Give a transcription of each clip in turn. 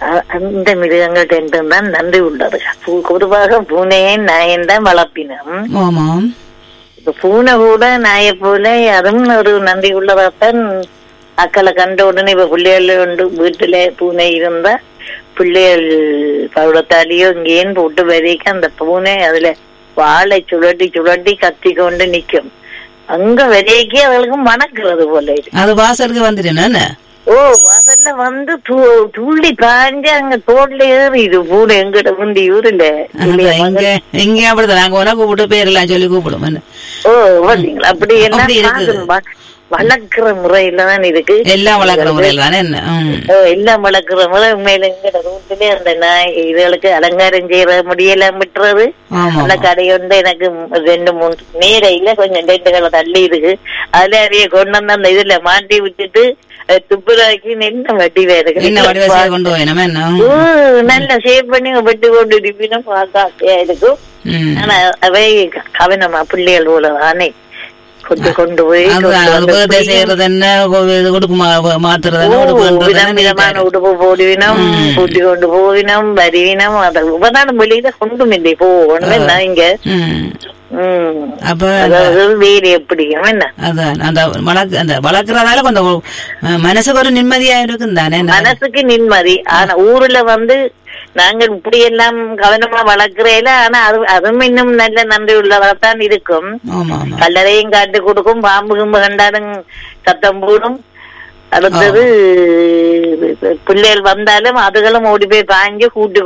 அ- அந்த மிருகங்கள் ரெண்டும் தான் நன்றி உள்ளது பூ- பொதுவாக பூனையும் நாயும் தான் வளர்ப்பினம் ஆமாம் இப்ப பூனை கூட நாயை போல அதுவும் ஒரு நன்றி உள்ளதாத்தான் அக்களை கண்ட உடனே இப்ப பிள்ளைகள் உண்டு வீட்டுல பூனை இருந்தா பிள்ளைகள் பவுடத்தாலேயோ இங்கேயும் போட்டு வரைக்கும் அந்த பூனை அதுல வாழை சுழட்டி சுழட்டி கத்தி கொண்டு நிக்கும் அங்க வரைக்கி அவளுக்கு மணக்கிறது போல இருக்கு அது வாசலுக்கு வந்துட்டேன் என்ன ஓ வாசல்ல வந்து து- துள்ளி பாஞ்சு அங்க தோட்ல ஏறிடு பூனை எங்கிட்ட முந்தி ஊர்ல இங்க இங்க அப்படிதான் நாங்க உன கூப்பிட்டு பேரெல்லாம் சொல்லி கூப்பிடுவோம் என்ன ஓ பாத்தீங்களா அப்படி எல்லாம் அப்படி இருக்குது. பார்க்கணும். வ- வளர்க்கிற முறையில தான் இருக்கு எல்லாம் வளர்க்குற முறையில் தானே என்ன ம். ஓ, எல்லாம் வளர்க்கிற முறை உண்மையில எங்கட ரோட்டிலே அந்த நாய் இதுகளுக்கு அலங்காரம் செய்யற முடியெல்லாம் விட்டுறது ஆமா அந்த கடை வந்து எனக்கு ரெண்டு மூணு நேரையில கொஞ்சம் ரெண்டு கடை தள்ளி இருக்கு அதுல அதைய கொண்டு வந்து அந்த இதுல மாட்டி விட்டுட்டு அஹ், துப்புராக்கி என்ன வட்டி வேறு என்ன வடிவ செய்ய கொண்டு போய் நம்ம என்ன ஓ, நல்ல ஷேப் பண்ணி வெட்டி கொண்டு இருப்பினும் பார்க்க ஆசையா இருக்கும் ம். ஆனா அவை கவனமா பிள்ளைகள் போல ஆனே கொண்டு கொண்டு போய் அது கொண்டு அது வந்து birthday செய்யறது என்ன கொ- இது உடுப்பு மா- மாத்துறது என்ன, உடுப்பு பண்றது விதம் என்ன, விதமான உடுப்பு போடுவினம் கூட்டி கொண்டு போவினம் வருவினம் அதை உபதானம் வெளியில கொண்டும் இல்லை போ ஒண்ணுமே நான் இங்க ம். உம் அப்ப அதாவது வேறு எப்படி என்ன அதான் அந்த வளர்க்க அந்த வளர்க்கறதால கொஞ்சம் அஹ், மனசுக்கு ஒரு நிம்மதியா இருக்கும் தானே மனசுக்கு நிம்மதி ஆனா ஊர்ல வந்து நாங்கள் இப்படி எல்லாம் கவனமா வளர்க்கிறேல ஆனா அது அதுவும் இன்னும் நல்ல நன்றி உள்ளதாத்தான் இருக்கும் ஆமா ஆமா கல்லறையும் காட்டு கொடுக்கும் பாம்பு கிம்பு கண்டாலும் சத்தம் போடும் அடுத்தது பிள்ளைகள் வந்தாலும் அதுகளும் ஓடி போய் பாஞ்சு கூட்டி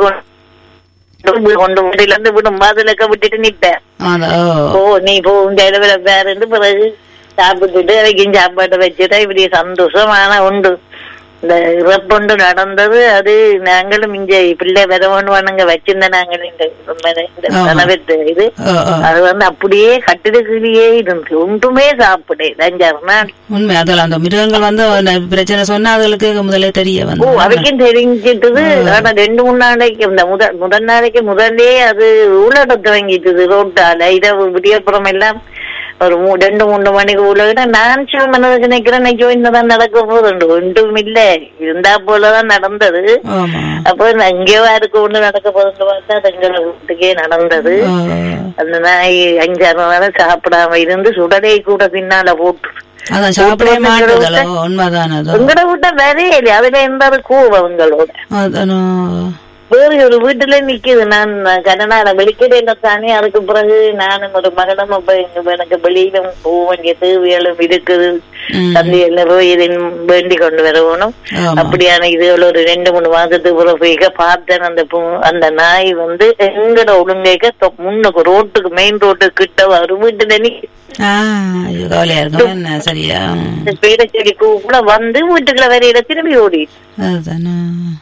கொண்டு கொண்டு வீட்டுல இருந்து விடும் வாசலுக்க விட்டுட்டு நிப்பேன் அதான், ஓ. ஓ நீ போ உங்க இடத்துல பேருந்து பிறகு சாப்பிட்டுட்டு அவைக்கும் சாப்பாட்டை வச்சுட்டா இப்படி சந்தோஷமான உண்டு இந்த இறப்புண்டு நடந்தது அது நாங்களும் இங்க பிள்ளை வரவன் வணங்க வச்சிருந்த நாங்கள் இந்த இந்த ஆமா. கணவத்து இது ஓ, ஓ. அது வந்து அப்படியே கட்டிடக்கிலேயே இருந்து ஒன்றுமே சாப்பிடு அஞ்சாறு நாள் உண்மை அதெல்லாம் அந்த மிருகங்கள் வந்து அந்த பிரச்சனை சொன்னா அதுகளுக்கு முதல்ல தெரிய ஓ வந்து அவைக்கும் தெரிஞ்சிட்டது ஆனா ரெண்டு மூணு நாளைக்கு இந்த முதல் முதல் நாளைக்கு முதல்லே அது ஊழடத்து வாங்கிட்டது ரோட்டால இரவு விடியப்புறம் எல்லாம் ஒரு மூ- ரெண்டு மூணு மணிக்கு உள்ள நான் சும்மா மனதுக்கு நிக்கிறேன் ஐயோ என்னதான் நடக்க போகுது ஒன்றும் இல்ல இருந்தா போலதான் நடந்தது ஆமா அப்போ அங்கேயோ யாருக்கு ஒண்ணு நடக்க போகுதுன்னு பார்த்தா அது எங்க வீட்டுக்கே நடந்தது ஓ. அந்த நாய் அஞ்சாறு நாள் சாப்பிடாம இருந்து சுடலை கூட பின்னால போட்டு அதான் சாப்பிடவே மாட்டுதலோ உண்மைதான் அது உங்களோட வீட்டை வரையே இல்லையா அதுல இருந்தாரு கூவ உங்களோட அதானோ வேறு ஒரு வீட்டுல நிக்குது நான் கனடால வெளிக்கிடையில தானே அதுக்கு பிறகு நானும் ஒரு மகனும் அப்ப இங்க எனக்கு வெளியில போக வேண்டிய தேவைகளும் இருக்குது ம். தந்தையில போய் இதை வேண்டி கொண்டு வரணும் ஆமா. அப்படியான இதுகள் ஒரு ரெண்டு மூணு மாசத்துக்கு பிறகு போய் பார்த்தேன் அந்த பூ- அந்த நாய் வந்து எங்கட ஒழுங்கைக்க தொ- முன்னுக்கு ரோட்டுக்கு மெயின் ரோட்டுக்கு கிட்ட ஒரு வீட்டுல நிக்கு ஆ ஐயோ கவலையா இருக்கும் என்ன சரியா பேரச்செடி கூட வந்து வீட்டுக்குள்ள வரையில திரும்பி ஓடி அதுதானே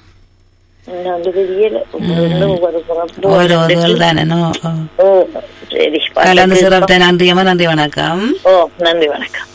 வந்து தெரியல இன்னும் ஒரு பிறப்பு ஓரோ இதுகள் தானே ஓ சரி கலந்து சிறப்பித்த நன்றியம்மா நன்றி வணக்கம் ஓ நன்றி வணக்கம்